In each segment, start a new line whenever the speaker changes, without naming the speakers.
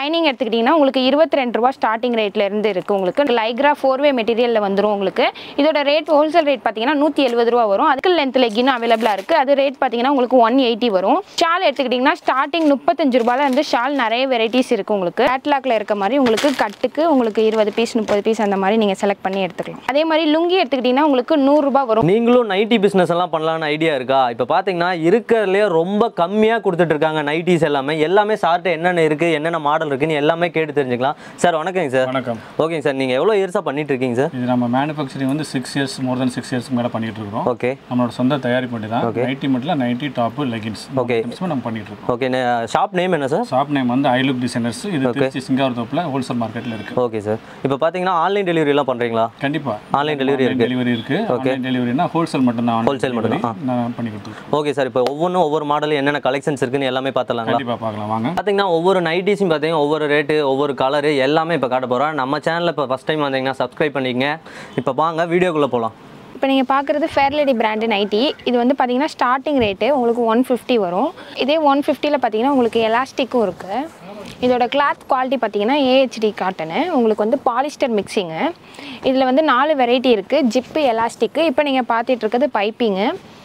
Lining எடுத்துக்கிட்டிங்கன்னா உங்களுக்கு இருபத்தி ரெண்டு ரூபா ஸ்டார்டிங் ரேட்ல இருந்து இருக்குது உங்களுக்கு லைக்ரா ஃபோர்வே மெட்டீரியலில் வந்துடும் உங்களுக்கு இதோட ரேட் ஹோல்சேல் ரேட் பார்த்தீங்கன்னா நூற்றி எழுபது ரூபா வரும் அதுக்கு லென்த் லெக்கின் அவைலபிளாக இருக்குது அது ரேட் பார்த்தீங்கன்னா உங்களுக்கு ஒன் எயிட்டி வரும் ஷால் எடுத்துக்கிட்டிங்கன்னா ஸ்டார்டிங் முப்பத்தஞ்சு ரூபாயில் இருந்து ஷால் நிறைய வெரைட்டிஸ் இருக்குது உங்களுக்கு கேட்லாக்ல இருக்க மாதிரி உங்களுக்கு கட்டுக்கு உங்களுக்கு இருபது பீஸ் முப்பது பீஸ் அந்த மாதிரி நீங்கள் செலக்ட் பண்ணி எடுத்துக்கலாம் அதே மாதிரி லுங்கி எடுத்துக்கிட்டிங்கன்னா உங்களுக்கு நூறுரூபா வரும்
நீங்களும் நைட்டி பிஸ்னஸ் எல்லாம் பண்ணலாம்னு ஐடியா இருக்கா இப்போ பார்த்தீங்கன்னா இருக்கிறதுலே ரொம்ப கம்மியாக கொடுத்துட்டு இருக்காங்க நைட்டிஸ் எல்லாமே எல்லாமே சார்ட்டு என்னென்ன இருக்குது என்னென்ன மாடல் இருக்குன்னு எல்லாமே கேட்டு தெரிஞ்சுக்கலாம் சார் வணக்கங்க சார்
வணக்கம்
ஓகேங்க சார் நீங்கள் எவ்வளோ இயர்ஸாக பண்ணிட்டு இருக்கீங்க சார்
இது நம்ம மேனுஃபேக்சரிங் வந்து six years more then six இயர்ஸ்க்கு மேலே பண்ணிட்டு இருக்கோம்
ஓகே
நம்மளோட சொந்த தயாரிப்பு மட்டும் தான் நைட்டி மட்டும் நைட்டி டாப்பு லெகின்ஸ்
Okay.
நம்ம பண்ணிட்டு இருக்கோம்
ஓகே ஷாப் நேம் என்ன சார்
ஷாப் நேம் வந்து ஐலுக் டிசைனர்ஸ் இது திருச்சி சிங்கார் தோப்பில் ஹோல்சேல் மார்க்கெட்டில் இருக்கு
ஓகே சார் இப்போ பார்த்தீங்கன்னா ஆன்லைன் டெலிவரிலாம் பண்ணுறீங்களா
கண்டிப்பா
Online delivery இருக்கு.
டெலிவரி இருக்கு ஆன்லைன் டெலிவரினா ஹோல்சேல் மட்டும் தான்
Wholesale மட்டும் தான்,
நான் பண்ணி கொடுத்துருக்கோம்
ஓகே சார் இப்போ ஒவ்வொன்றும் ஒவ்வொரு மாடல் என்னென்ன கலெக்ஷன்ஸ் இருக்குன்னு எல்லாமே பார்த்துலாங்களா
கண்டிப்பா பார்க்கலாம் வாங்க
பார்த்தீங்கன்னா ஒவ்வொரு நைட்டிஸும் பார்த்தீங்கன்னா ஒவ்வொரு ரேட்டு ஒவ்வொரு கலரு எல்லாமே இப்போ காட்ட போகிறோம் நம்ம சேனலில் இப்போ ஃபஸ்ட் டைம் வந்தீங்கன்னா சப்ஸ்கிரைப் பண்ணிக்கங்க இப்போ வாங்க வீடியோக்குள்ளே போகலாம்
இப்போ நீங்கள் பார்க்குறது ஃபேர்லேடி பிராண்டு நைட்டி இது வந்து பார்த்தீங்கன்னா ஸ்டார்டிங் ரேட்டு உங்களுக்கு ஒன் ஃபிஃப்டி வரும் இதே ஒன் ஃபிஃப்டியில் பார்த்தீங்கன்னா உங்களுக்கு எலாஸ்டிக்கும் இருக்குது இதோட கிளாத் குவாலிட்டி பார்த்தீங்கன்னா ஏஹெச்டி காட்டனு உங்களுக்கு வந்து பாலிஸ்டர் மிக்சிங்கு இதில் வந்து நாலு வெரைட்டி இருக்குது ஜிப்பு எலாஸ்டிக்கு இப்போ நீங்கள் பார்த்துட்டு இருக்கிறது பைப்பிங்கு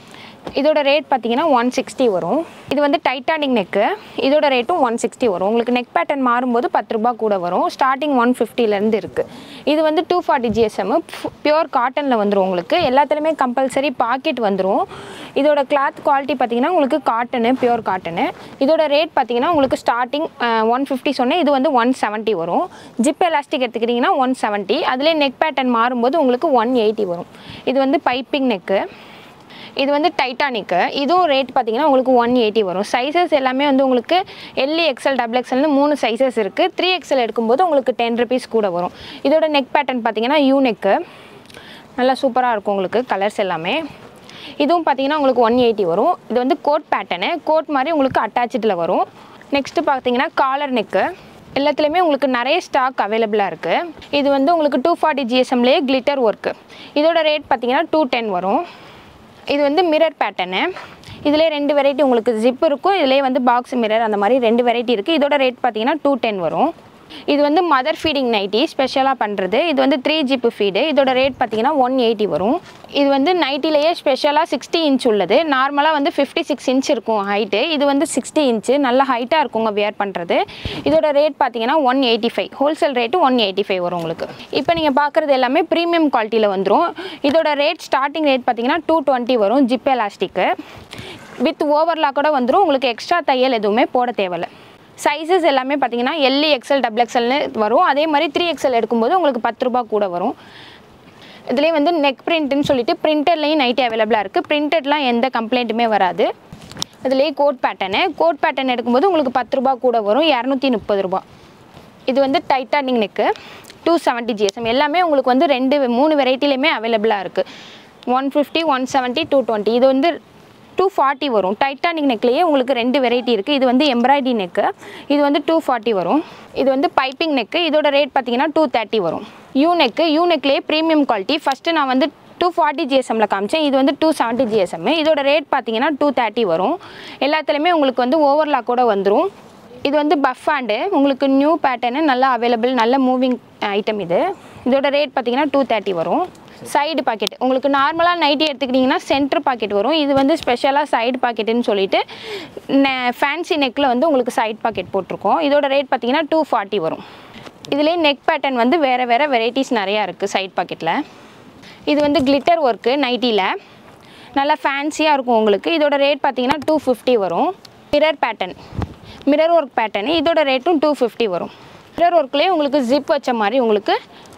இதோட ரேட் பார்த்தீங்கன்னா ஒன் சிக்ஸ்டி வரும் இது வந்து டைட்டானிக் நெக்கு இதோட ரேட்டும் ஒன் சிக்ஸ்டி வரும் உங்களுக்கு நெக் பேட்டர்ன் மாறும்போது பத்து ரூபாய் கூட வரும் ஸ்டார்டிங் ஒன் ஃபிஃப்டிலேருந்து இருக்குது இது வந்து டூ ஃபார்ட்டி ஜிஎஸ்எம் பியூர் காட்டனில் வந்துடும் உங்களுக்கு எல்லாத்துலேயுமே கம்பல்சரி பாக்கெட் வந்துடும் இதோட கிளாத் குவாலிட்டி பார்த்தீங்கன்னா உங்களுக்கு காட்டனு பியூர் காட்டனு இதோட ரேட் பார்த்தீங்கன்னா உங்களுக்கு ஸ்டார்டிங் ஒன் ஃபிஃப்டி சொன்னேன் இது வந்து ஒன் செவன்ட்டி வரும் ஜிப் எலாஸ்டிக் எடுத்துக்கிட்டிங்கன்னா ஒன் செவன்ட்டி அதுலேயே நெக் பேட்டர்ன் மாறும்போது உங்களுக்கு ஒன் எயிட்டி வரும் இது வந்து பைப்பிங் நெக்கு இது வந்து டைட்டானிக்கு இதுவும் ரேட் பார்த்தீங்கன்னா உங்களுக்கு ஒன் எயிட்டி வரும் சைஸஸ் எல்லாமே வந்து உங்களுக்கு எல்இ எக்ஸல் டபுள் எக்ஸல்னு மூணு சைஸஸ் இருக்குது த்ரீ எக்ஸல் எடுக்கும்போது உங்களுக்கு டென் ருபீஸ் கூட வரும் இதோட நெக் பேட்டர்ன் பார்த்தீங்கன்னா யூ நெக்கு நல்லா சூப்பராக இருக்கும் உங்களுக்கு கலர்ஸ் எல்லாமே இதுவும் பார்த்தீங்கன்னா உங்களுக்கு ஒன் எயிட்டி வரும் இது வந்து கோட் பேட்டர்னு கோட் மாதிரி உங்களுக்கு அட்டாச்சில் வரும் நெக்ஸ்ட்டு பார்த்தீங்கன்னா காலர் நெக்கு எல்லாத்துலேயுமே உங்களுக்கு நிறைய ஸ்டாக் அவைலபிளாக இருக்குது இது வந்து உங்களுக்கு டூ ஃபார்ட்டி ஜிஎஸ்எம்லேயே கிளிட்டர் ஒர்க்கு இதோட ரேட் பார்த்தீங்கன்னா டூ டென் வரும் இது வந்து மிரர் பேட்டர்னு இதிலே ரெண்டு வெரைட்டி உங்களுக்கு ஜிப் இருக்கும் இதிலே வந்து பாக்ஸ் மிரர் அந்த மாதிரி ரெண்டு வெரைட்டி இருக்குது இதோட ரேட் பார்த்தீங்கன்னா டூ டென் வரும் இது வந்து மதர் ஃபீடிங் நைட்டி ஸ்பெஷலாக பண்ணுறது இது வந்து த்ரீ ஜிப்பு ஃபீடு இதோட ரேட் பார்த்தீங்கன்னா ஒன் எயிட்டி வரும் இது வந்து நைட்டிலேயே ஸ்பெஷலாக சிக்ஸ்டி இன்ச் உள்ளது நார்மலாக வந்து ஃபிஃப்டி சிக்ஸ் இன்ச் இருக்கும் ஹைட்டு இது வந்து சிக்ஸ்டி இன்ச்சு நல்ல ஹைட்டாக இருக்குங்க வியர் பண்ணுறது இதோட ரேட் பார்த்தீங்கன்னா one eighty five wholesale rate one eighty five வரும் உங்களுக்கு இப்போ நீங்கள் பார்க்குறது எல்லாமே ப்ரீமியம் குவாலிட்டியில் வந்துடும் இதோட ரேட் ஸ்டார்டிங் ரேட் பார்த்தீங்கன்னா டூ டுவெண்ட்டி வரும் ஜிப் எலாஸ்டிக்கு வித் ஓவர்லாக்கோட வந்துடும் உங்களுக்கு எக்ஸ்ட்ரா தையல் எதுவுமே போட தேவையில்ல சைஸஸ் எல்லாமே பார்த்தீங்கன்னா எல்இ எக்ஸல் டபுள் எக்ஸல்னு வரும் அதே மாதிரி த்ரீ எக்ஸல் எடுக்கும்போது உங்களுக்கு பத்து ரூபா கூட வரும் இதுலேயே வந்து நெக் பிரிண்ட்னு சொல்லிட்டு பிரிண்டர்லேயும் நைட்டி அவைலபிளாக இருக்குது பிரிண்டட்லாம் எந்த கம்ப்ளைண்ட்டுமே வராது இதுலேயே கோட் பேட்டர்னு கோட் பேட்டர்ன் எடுக்கும்போது உங்களுக்கு பத்து ரூபா கூட வரும் இரநூத்தி முப்பது ரூபா இது வந்து titanic neck two seventy GSM எல்லாமே உங்களுக்கு வந்து ரெண்டு மூணு வெரைட்டிலையுமே அவைலபிளாக இருக்குது one fifty one seventy two twenty இது வந்து டூ ஃபார்ட்டி வரும் டைட்டானிக் நெக்லேயே உங்களுக்கு ரெண்டு வெரைட்டி இருக்குது இது வந்து எம்ப்ராய்டரி நெக்கு இது வந்து டூ ஃபார்ட்டி வரும் இது வந்து பைப்பிங் நெக்கு இதோட ரேட் பார்த்தீங்கன்னா டூ தேர்ட்டி வரும் யூ நெக்கு யூ நெக்லேயே ப்ரீமியம் குவாலிட்டி ஃபஸ்ட்டு நான் வந்து டூ ஃபார்ட்டி ஜிஎஸ்எம்மில் காமிச்சேன் இது வந்து டூ செவன்ட்டி ஜிஎஸ்எம் இதோட ரேட் பார்த்தீங்கன்னா டூ தேர்ட்டி வரும் எல்லாத்துலேயுமே உங்களுக்கு வந்து ஓவர்லாக்கோட வந்துடும் இது வந்து பஃப் ஹேண்டு உங்களுக்கு நியூ பேட்டர்னு நல்லா அவைலபிள் நல்ல மூவிங் ஐட்டம் இது இதோட ரேட் பார்த்தீங்கன்னா டூ தேர்ட்டி வரும் சைடு பாக்கெட் உங்களுக்கு நார்மலாக நைட்டி எடுத்துக்கிட்டிங்கன்னா சென்டர் பாக்கெட் வரும் இது வந்து ஸ்பெஷலாக சைடு பாக்கெட்டுன்னு சொல்லிட்டு ஃபேன்சி நெக்கில் வந்து உங்களுக்கு சைடு பாக்கெட் போட்டிருக்கோம் இதோட ரேட் பார்த்தீங்கன்னா டூ ஃபார்ட்டி வரும் இதுலேயே நெக் பேட்டர்ன் வந்து வேறு வேறு வெரைட்டிஸ் நிறையா இருக்குது சைடு பாக்கெட்டில் இது வந்து கிளிட்டர் ஒர்க்கு நைட்டியில் நல்லா ஃபேன்சியாக இருக்கும் உங்களுக்கு இதோட ரேட் பார்த்தீங்கன்னா டூ ஃபிஃப்டி வரும் mirror pattern mirror work pattern இதோட ரேட்டும் டூ ஃபிஃப்டி வரும் மிரர் ஒர்க்லேயே உங்களுக்கு ஜிப் வச்ச மாதிரி உங்களுக்கு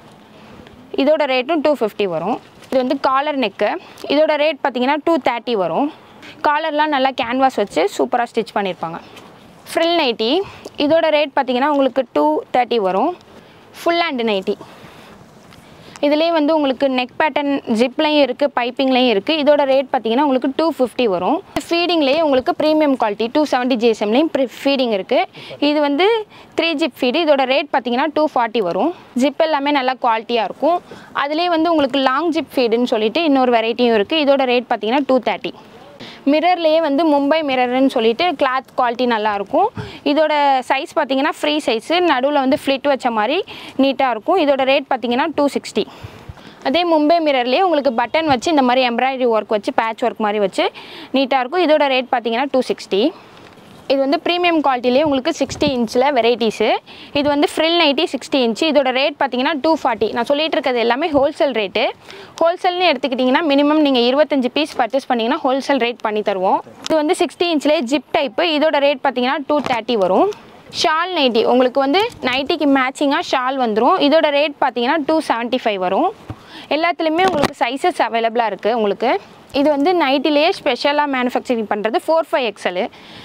இதோட ரேட்டும் டூ ஃபிஃப்டி வரும் இது வந்து காலர் நெக்கு இதோட ரேட் பார்த்தீங்கன்னா டூ தேர்ட்டி வரும் காலர்லாம் நல்லா கேன்வாஸ் வச்சு சூப்பராக ஸ்டிச் பண்ணியிருப்பாங்க ஃப்ரில் நைட்டி இதோட ரேட் பார்த்தீங்கன்னா உங்களுக்கு டூ தேர்ட்டி வரும் ஃபுல் ஹேண்டு நைட்டி இதுலேயே வந்து உங்களுக்கு நெக் பேட்டர்ன் ஜிப்லையும் இருக்குது பைப்பிங்லேயும் இருக்குது இதோட ரேட் பார்த்தீங்கன்னா உங்களுக்கு டூ ஃபிஃப்டி வரும் ஃபீடிங்லேயே உங்களுக்கு ப்ரீமியம் குவாலிட்டி டூ செவன்ட்டி ஜிஎஸ்எம்லேயும் ஃபீடிங் இருக்குது இது வந்து த்ரீ ஜிப் ஃபீடு இதோட ரேட் பார்த்தீங்கன்னா டூ ஃபார்ட்டி வரும் ஜிப் எல்லாமே நல்லா குவாலிட்டியாக இருக்கும் அதுலேயே வந்து உங்களுக்கு லாங் ஜிப் ஃபீடுன்னு சொல்லிட்டு இன்னொரு வெரைட்டியும் இருக்குது இதோட ரேட் பார்த்தீங்கன்னா டூ தேர்ட்டி மிரர்லேயே வந்து மும்பை மிரர்னு சொல்லிட்டு கிளாத் குவாலிட்டி நல்லாயிருக்கும் இதோட சைஸ் பார்த்தீங்கன்னா ஃப்ரீ சைஸு நடுவில் வந்து ஃப்ளிட் வச்ச மாதிரி நீட்டாக இருக்கும் இதோட ரேட் பார்த்தீங்கன்னா டூ சிக்ஸ்டி அதே மும்பை மிரர்லேயே உங்களுக்கு பட்டன் வச்சு இந்த மாதிரி எம்ப்ராய்டரி ஒர்க் வச்சு பேட்ச் ஒர்க் மாதிரி வச்சு நீட்டாக இருக்கும் இதோட ரேட் பார்த்தீங்கன்னா டூ சிக்ஸ்டி இது வந்து ப்ரீமியம் குவாலிட்டிலே உங்களுக்கு சிக்ஸ்டி இன்ச்சில் வெரைட்டிஸு இது வந்து ஃப்ரில் நைட்டி சிக்ஸ்டி இன்ச்சு இதோட ரேட் பார்த்தீங்கன்னா டூ ஃபார்ட்டி நான் சொல்லிட்டு இருக்கிறது எல்லாமே ஹோல்சேல் ரேட்டு ஹோல்சேல்னு எடுத்துக்கிட்டிங்கன்னா மினிமம் நீங்கள் இருபத்தஞ்சு பீஸ் பர்ச்சேஸ் பண்ணிங்கன்னா ஹோல்சேல் ரேட் பண்ணி தருவோம் இது வந்து சிக்ஸ்டி இன்ச்லேயே ஜிப் டைப்பு இதோட ரேட் பார்த்தீங்கன்னா டூ தேர்ட்டி வரும் ஷால் நைட்டி உங்களுக்கு வந்து நைட்டிக்கு மேட்சிங்காக ஷால் வந்துடும் இதோட ரேட் பார்த்தீங்கன்னா டூ செவன்ட்டி ஃபைவ் வரும் எல்லாத்துலேயுமே உங்களுக்கு சைஸஸ் அவைலபிளாக இருக்குது உங்களுக்கு இது வந்து நைட்டிலேயே ஸ்பெஷலாக மேனுஃபேக்சரிங் பண்ணுறது ஃபோர் ஃபைவ் எக்ஸலு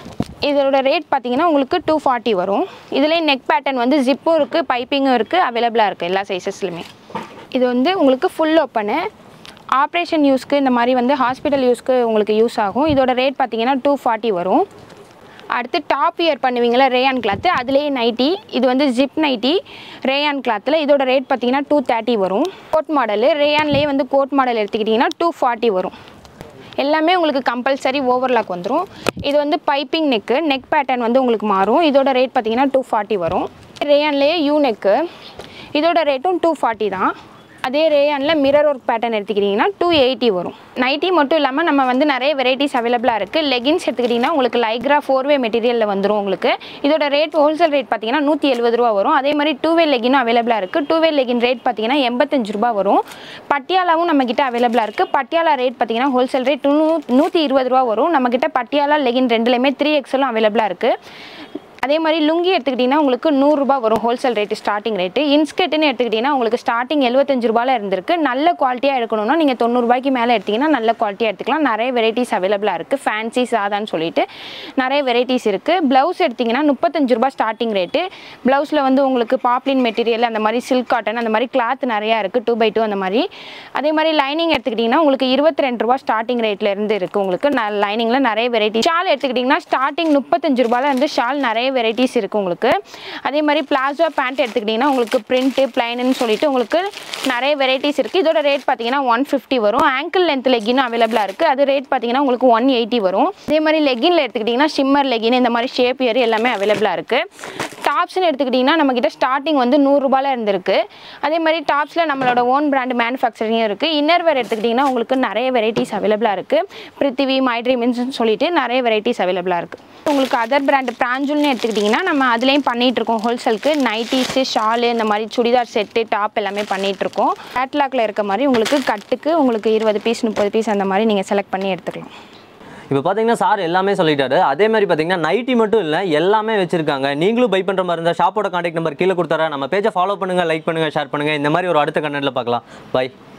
இதோட ரேட் பார்த்தீங்கன்னா உங்களுக்கு டூ ஃபார்ட்டி வரும் இதுலேயே நெக் பேட்டர்ன் வந்து ஜிப்பும் இருக்குது பைப்பிங்கும் இருக்குது அவைலபிளாக இருக்குது எல்லா சைஸஸ்லையுமே இது வந்து உங்களுக்கு ஃபுல் ஓப்பனு ஆப்ரேஷன் யூஸ்க்கு இந்த மாதிரி வந்து ஹாஸ்பிட்டல் யூஸ்க்கு உங்களுக்கு யூஸ் ஆகும் இதோட ரேட் பார்த்தீங்கன்னா டூ ஃபார்ட்டி வரும் அடுத்து டாப் இயர் பண்ணுவீங்களா ரேயான் கிளாத்து அதுலேயே நைட்டி இது வந்து ஜிப் நைட்டி ரேயான் கிளாத்தில் இதோட ரேட் பார்த்தீங்கன்னா டூ தேர்ட்டி வரும் கோட் மாடலு ரேயான்லேயே வந்து கோட் மாடல் எடுத்துக்கிட்டிங்கன்னா டூ ஃபார்ட்டி வரும் எல்லாமே உங்களுக்கு கம்பல்சரி ஓவர்லாக் வந்துடும் இது வந்து பைப்பிங் நெக்கு நெக் பேட்டர்ன் வந்து உங்களுக்கு மாறும் இதோட ரேட் பார்த்தீங்கன்னா டூ ஃபார்ட்டி வரும் ரேயான்லேயே யூ நெக்கு இதோட ரேட்டும் டூ ஃபார்ட்டி தான் அதே ரேயானில் மிரர் ஒர்க் பேட்டர்ன் எடுத்துக்கிட்டிங்கன்னா டூ எயிட்டி வரும் நைட்டி மட்டும் இல்லாமல் நம்ம வந்து நிறைய வெரைட்டிஸ் அவைலபிளாக இருக்குது லெகின்ஸ் எடுத்துக்கிட்டிங்கன்னா உங்களுக்கு லைக்ரா ஃபோர்வே மெட்டீரியலில் வந்துடும் உங்களுக்கு இதோட ரேட் ஹோல்சேல் ரேட் பார்த்தீங்கன்னா நூற்றி எழுபது ரூபா வரும் அதே மாதிரி டூ வே லெகினும் அவைலபிளாக இருக்குது டூ வே லெகின் ரேட் பார்த்தீங்கன்னா எண்பத்தஞ்சு ரூபா வரும் பட்டியாலாவும் நம்மக்கிட்ட அவைலபிளாக இருக்குது பட்டியாலா ரேட் பார்த்தீங்கன்னா ஹோல்சேல் ரேட் நூ நூற்றி இருபது ரூபா வரும் நம்மக்கிட்ட பட்டியாலா லெகின் ரெண்டுலேயுமே த்ரீ எக்ஸலும் அவைலபிளாக இருக்குது அதே மாதிரி லுங்கி எடுத்துக்கிட்டிங்கன்னா உங்களுக்கு நூறுரூபா வரும் ஹோல்சேல் ரேட்டு ஸ்டார்டிங் ரேட்டு இன்ஸ்கர்ட்னு எடுத்துக்கிட்டிங்கன்னா உங்களுக்கு ஸ்டார்டிங் எழுபத்தஞ்சு ரூபாயில் இருந்திருக்கு நல்ல குவாலிட்டியாக எடுக்கணும்னா நீங்கள் தொண்ணூறுபாய்க்கு மேலே எடுத்திங்கன்னா நல்ல குவாலிட்டியாக எடுத்துக்கலாம் நிறைய வெரைட்டிஸ் அவைலபிளாக இருக்குது ஃபேன்சி சாதான்னு சொல்லிட்டு நிறைய வெரைட்டிஸ் இருக்குது ப்ளவுஸ் எடுத்திங்கன்னா முப்பத்தஞ்சு ரூபா ஸ்டார்டிங் ரேட்டு ப்ளவுஸில் வந்து உங்களுக்கு பாப்ளின் மெட்டீரியல் அந்த மாதிரி சில்க் காட்டன் அந்த மாதிரி கிளாத் நிறையா இருக்குது டூ பை டூ அந்த மாதிரி அதே மாதிரி லைனிங் எடுத்துக்கிட்டிங்கன்னா உங்களுக்கு இருபத்தி ரெண்டு ரூபா ஸ்டார்டிங் ரேட்ல இருந்து இருக்குது உங்களுக்கு லைனிங்கில் நிறைய வெரைட்டி ஷால் எடுத்துக்கிட்டிங்கன்னா ஸ்டார்டிங் முப்பத்தஞ்சு ரூபாயில் இருந்து ஷால் நிறைய வெரைட்டிஸ் இருக்குது உங்களுக்கு அதே மாதிரி பிளாசோ பேண்ட் எடுத்துக்கிட்டிங்கன்னா உங்களுக்கு பிரிண்ட்டு பிளைனுன்னு சொல்லிட்டு உங்களுக்கு நிறைய வெரைட்டிஸ் இருக்குது இதோட ரேட் பார்த்தீங்கன்னா ஒன் ஃபிஃப்டி வரும் ஆங்கிள் லென்த் லெகினும் அவைலபிளாக இருக்குது அது ரேட் பார்த்தீங்கன்னா உங்களுக்கு ஒன் எயிட்டி வரும் அதே மாதிரி லெகினில் எடுத்துக்கிட்டிங்கன்னா ஷிம்மர் லெகின் இந்த மாதிரி ஷேப் இயர் எல்லாமே அவைலபிளாக இருக்குது டாப்ஸ்னு எடுத்துக்கிட்டிங்கன்னா நம்மக்கிட்ட ஸ்டார்டிங் வந்து நூறுரூபால இருந்திருக்கு அதே மாதிரி டாப்ஸில் நம்மளோட ஓன் பிராண்ட் மேனுஃபேக்சரிங்கும் இருக்குது இன்னர் வேர் எடுத்துக்கிட்டிங்கன்னா உங்களுக்கு நிறைய வெரைட்டிஸ் அவைலபிளாக இருக்குது பிருத்திவி மைட்ரி மின்ஸ்னு சொல்லிட்டு நிறைய வெரைட்டிஸ் அவைலபிளாக இருக்குது உங்களுக்கு அதர் பிராண்ட் பிராஞ்சுல்னு எடுத்துக்கிட்டிங்கன்னா நம்ம அதுலேயும் பண்ணிகிட்டு இருக்கோம் ஹோல்சேலுக்கு நைட்டிஸு ஷாலு இந்த மாதிரி சுடிதார் செட்டு டாப் எல்லாமே பண்ணிகிட்டு இருக்கோம் கேட்லாக்ல இருக்க மாதிரி உங்களுக்கு கட்டுக்கு உங்களுக்கு இருபது பீஸ் முப்பது பீஸ் அந்த மாதிரி நீங்கள் செலக்ட் பண்ணி எடுத்துக்கலாம்
இப்போ பார்த்தீங்கன்னா சார் எல்லாமே சொல்லிட்டாரு அதே மாதிரி பார்த்தீங்கன்னா நைட்டி மட்டும் இல்லை எல்லாமே வச்சிருக்காங்க நீங்களும் பை பண்ணுற மாதிரி இருந்தால் ஷாப்போட காண்டாக்ட் நம்பர் கீழே கொடுத்தாரா நம்ம பேஜை ஃபாலோ பண்ணுங்கள் லைக் பண்ணுங்கள் ஷேர் பண்ணுங்கள் இந்த மாதிரி ஒரு அடுத்த கண்டென்ட்டில் பார்க்கலாம் பை